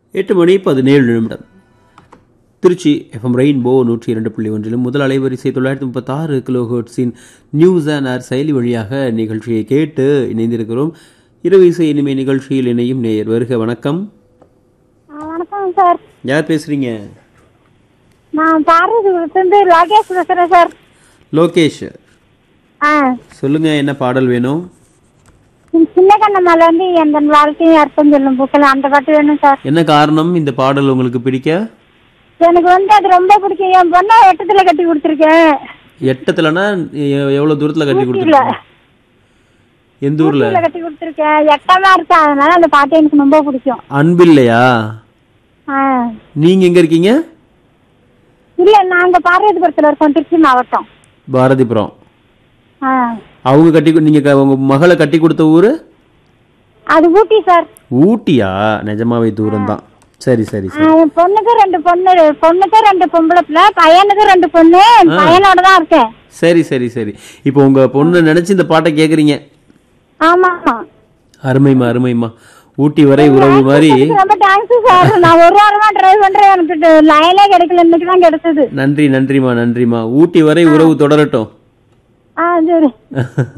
எட்டு மணி பதினேழு நிமிடம் திருச்சி எஃப்எம் ரெயின்போ நூற்றி இரண்டு புள்ளி ஒன்றிலும் முதல் அலைவரிசை தொள்ளாயிரத்தி முப்பத்தாறு கிலோ ஹெர்ட்ஸின் நியூஸ் அண்ட் ஆர் செயலி வழியாக நிகழ்ச்சியை கேட்டு இணைந்திருக்கிறோம் இரவு இசை இனிமை நிகழ்ச்சியில் இணையும் நேயர் வருக வணக்கம் ஆ, வணக்கம் சார் யார் பேசுறீங்க நான் பாரதிபுரத்துலேருந்து லோகேஷ் பேசுகிறேன் சார் லோகேஷ் ஆ சொல்லுங்க என்ன பாடல் வேணும் இந்த சின்ன கண்ணம்மால வந்து எந்த வாழ்க்கையும் அர்த்தம் சொல்லும் புக்கில் அந்த பாட்டு வேணும் சார் என்ன காரணம் இந்த பாடல் உங்களுக்கு பிடிக்க எனக்கு வந்து அது ரொம்ப பிடிக்கும் என் பொண்ணை எட்டத்தில் கட்டி கொடுத்துருக்கேன் எட்டத்துலனா எ- எவ்வளவு தூரத்துல கட்டி கொடுத்துருக்கீங்க எந்த ஊர்ல ஊட்டியில் கட்டி கொடுத்துருக்கேன் எட்டமா இருக்கு அதனால அந்த பாட்டு எனக்கு ரொம்ப பிடிக்கும் அன்பில்லையா ஆ நீங்க எங்க இருக்கீங்க இல்லை நாங்கள் பாரதிபுரத்தில் இருக்கோம் திருச்சி மாவட்டம் பாரதிபுரம் ஆ அவங்க கட்டி கு- நீங்க க- உங்க மகளை கட்டி கொடுத்த ஊரு அது ஊட்டி சார் ஊட்டியா நிஜமாவே தூரம் தான் சரி சரி ஆ, சரி என் பொண்ணுக்கு ரெண்டு பொண்ணு பொண்ணுக்கு ரெண்டு பொம்பளை பிள்ளை பையனுக்கு ரெண்டு பொண்ணு பையனோட தான் இருக்கேன் சரி சரி சரி இப்போ உங்க பொண்ணு நினைச்சு இந்த பாட்டை கேக்குறீங்க ஆமா ஆமாம் அருமைமா அருமைமா ஊட்டி வரை உறவு மாதிரி ரொம்ப தேங்க்ஸ் சார் நான் ஒரு வாரமா ட்ரை பண்றேன் எனக்கு லைனே கிடைக்கல இன்னைக்கு தான் கிடைச்சது நன்றி நன்றிமா நன்றிமா ஊட்டி வரை உறவு தொடரட்டும் ஆ சரி